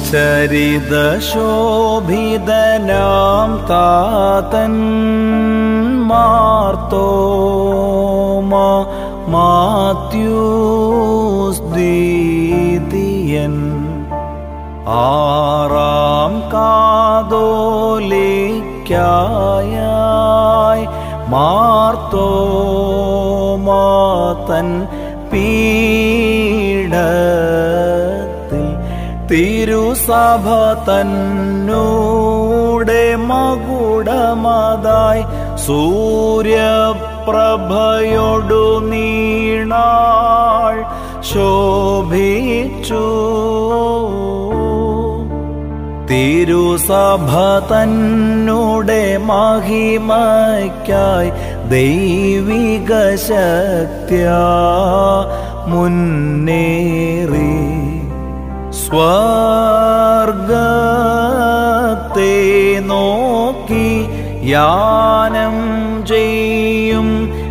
ചരിതശോഭിതനാം താതൻ മാർത്തോമ മാത്യൂസ് ദ്വീതിയൻ ആറാം കാതോലിക്കായി മാർത്തോമാതൻ പീഠത്തിൽ തിരുസഭ തന്നൂടെ മകുടമതായി സൂര്യപ്രഭയൊടു നീണാൾ ശോഭിച്ചു തിരുസഭ തന്നുടെ മഹിമയ്ക്കായി ദൈവിക ശക്തിയ മുന്നേറി സ്വർഗത്തെ നോക്കി യാനം ചെയ്യും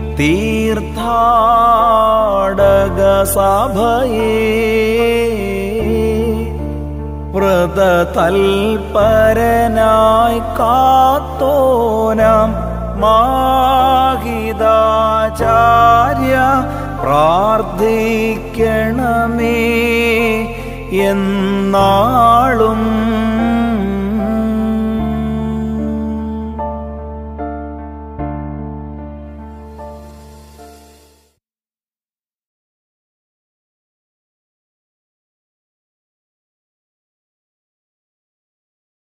തീർത്ഥാടക സഭയേ വ്രതതൽപരനായി കാത്തോനാം മാഹിതാചാര്യ പ്രാർത്ഥിക്കണമേ എന്നാളും